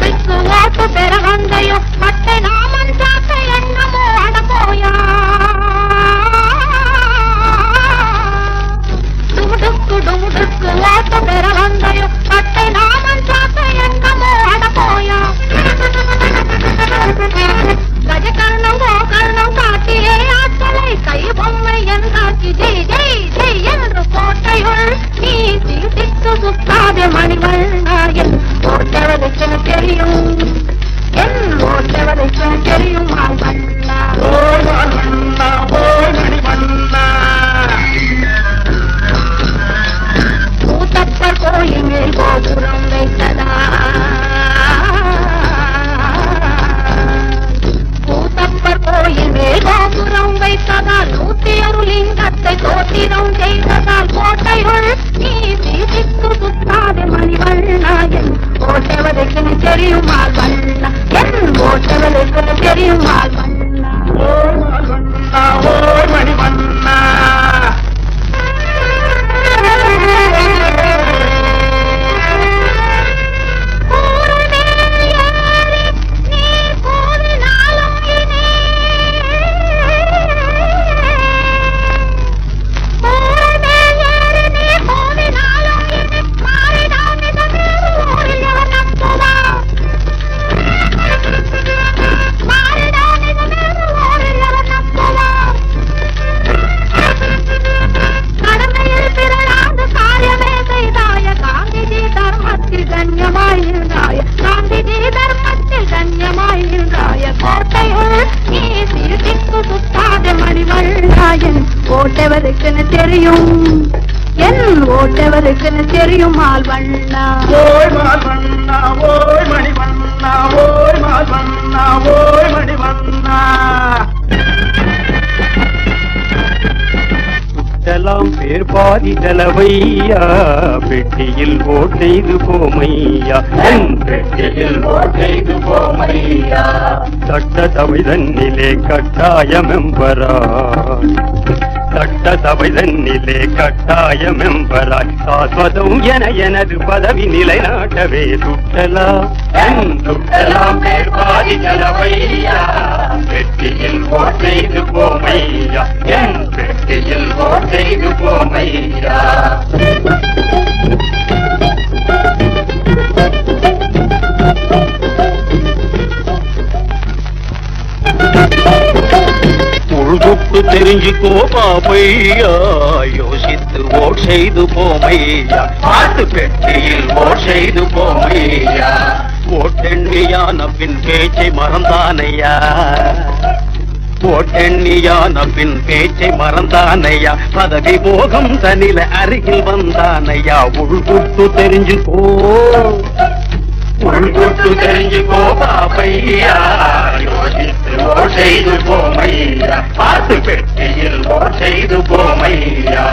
துடுதுக்கு ஓட்டு பெற வந்தையோ பட்டை நாமன் சாத்த எண்ணமோ அடப்போயா துடுக்கு டுமுடுக்கு ஓட்டு பெற வந்தையோ பட்டை நாமன் சாத்த எண்ணமோ அடப்போயா கஜகர்ணம் கோகர்ணம் காட்டியே ஆற்றலை கை பொம்மை என்றாக்கி ஜெய் ஜெய் ஜெய் என்று கோட்டையுள் நீ சீட்டிக்கு சுத்தாத மணிவண்ணா என் ஓட்டவதற்கு தெரியும் என் ஓட்டவதற்கு தெரியும் மால்வண்ணா ஓய் மணிவண்ணா ஓய் மணிவண்ணா கூத்தப்பர் கோயில் மேல் கோபுரம் வைத்ததா கூத்தப்பர் கோயில் மேல் கோபுரம் வைத்ததால் நூத்தி ஒரு லிங்கத்தை தோத்திரம் செய்ததால் கோட்டையுள் நீ சீசிக்கு சுத்தாத மணிவண்ணா என் ஓட்டவதற்கு தெரியும் மால்வண்ணா என் ஓட்டவதற்கு தெரியும் மால்வண்ணா ஓய் மணிவண்ணா ஓய் மணிவண்ணா கடமையில் பிறழாத காரியமே செய்தாய காந்திஜி தர்மத்தில் கண்ணியமாய் நின்றாய காந்திஜி தர்மத்தில் கண்ணியமாய் நின்றாய கோட்டையுள் நீ சீட்டிக்கு சுத்தாத மணிவண்ணாயன் ஓட்டவருக்குன்னு தெரியும் என் ஓட்டவருக்குன்னு தெரியும் ஆள்வண்ணா ஓய் மணிவண்ணா ஓய் மணிவண்ணா ஓய் மணிவண்ணா ஓய் மணிவண்ணா சுற்றலாம் பேர் பாதி தலைவையா பெட்டியில் ஓட்டைது போமையா என் பெட்டியில் ஓட்டைது போமையா சட்ட சபை தன்னிலே கட்டாயமெம்பரா சட்ட சபை தன்னிலே கட்டாயமெம்பராய் சாஸ்வதம் என எனது பதவி நிலைநாட்டவே சுட்டலாம் என் சுட்டலாம் பேர் பாதி தலைவையா பெட்டியில் ஓட்டைது போமையா என் பெட்டியில் ஓட்டைது போமையா உள்குட்டு தெரிஞ்சுக்கோ பாப்பையா யோசித்து ஓட் செய்து போமையா பாட்டு பெட்டியில் ஓட் செய்து போமையா ஓட்டெண்ணியான பின் பேச்சை மறந்தானையா ஓட்டெண்ணியான பின் பேச்சை மறந்தானையா பதவி போகம் தனில அருகில் வந்தானையா உள்குட்டு தெரிஞ்சுக்கோ உள்குட்டு தெரிஞ்சுக்கோ பாப்பையா யோசித்து ஓட் செய்து போமையா பாட்டு பெட்டியில் ஓட் செய்து போமையா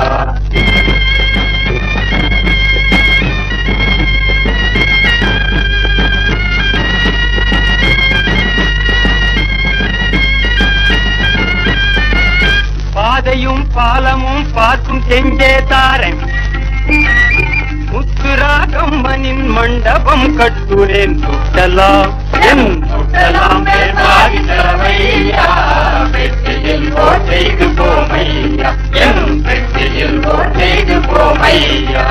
பாதையும் பாலமும் பார்க்கும் செஞ்சே தாரன் முத்துராகம்மனின் மண்டபம் கட்டுரேன் சுட்டலாம் என் சுட்டலாம் பேர்வாகி தரவையா பெட்டியில் ஓட்டைக்கு போமையா என் பெட்டியில் ஓட்டைக்கு போமையா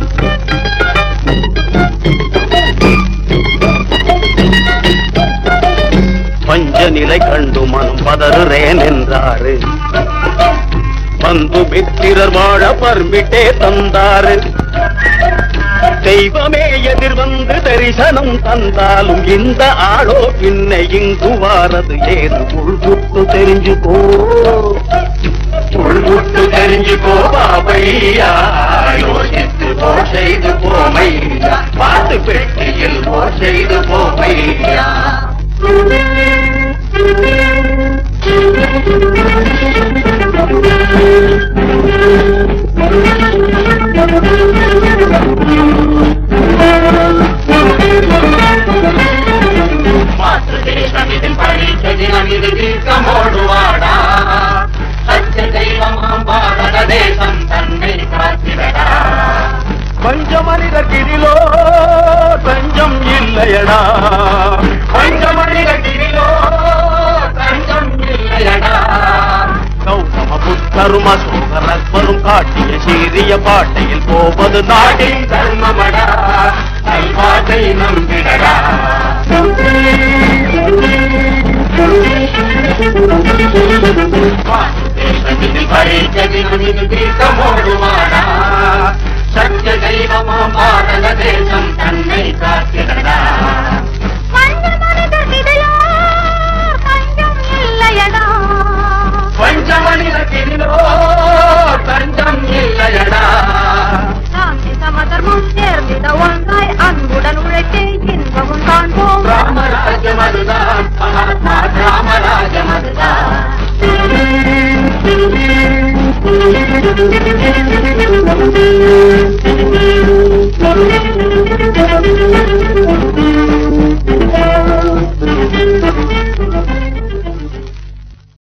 பஞ்ச நிலை கண்டு மனம் பதறுறேன் என்றாரு வந்து மித்திரர் வாழ பர்மிட்டே தந்தாரு தெய்வமே எதிர் வந்து தரிசனம் தந்தாலும் இந்த ஆளோ பின்ன இங்கு வாரது ஏது உள்குட்டு தெரிஞ்சுக்கோ உள்குட்டு தெரிஞ்சுக்கோ பாபையா யோசித்து போ செய்து போமையா பாட்டு பெட்டியில் போ செய்து போமையா மாற்றுதேசம் இதில் பழித்த தினம் இது தீர்க்கமோடுவாடா சத்திய தெய்வமாம் பாரத தேசம் தன்னை காத்திடடா பஞ்ச மனிதர்கிதிலோ தஞ்சம் இல்லையடா தரும சோதரஸ்வரும் காட்டிய சீரிய பாட்டையில் போவது நாடி நாட்டின் தர்மமடா நல்வாட்டை நம்பிடடா தேசத்தில் படைத்த தினமிது தீர்க்கமோடுவாடா சத்திய தெய்வமாம் பாரத தேசம் தன்னை காத்திடடா பஞ்ச மனிதர் இதையோ பஞ்சம் இல்லையடா பஞ்சமணிலக்கிலோ தஞ்சம் இல்லையடா சாந்தி சமதர்மம் சேர்ந்திட ஒன்றாய் அன்புடன் உழைத்தே இன்பமும் காண்போம் ராமராஜ்யம் அதுதான் மகாத்மா ராமராஜ்யம் அதுதான் Thank you.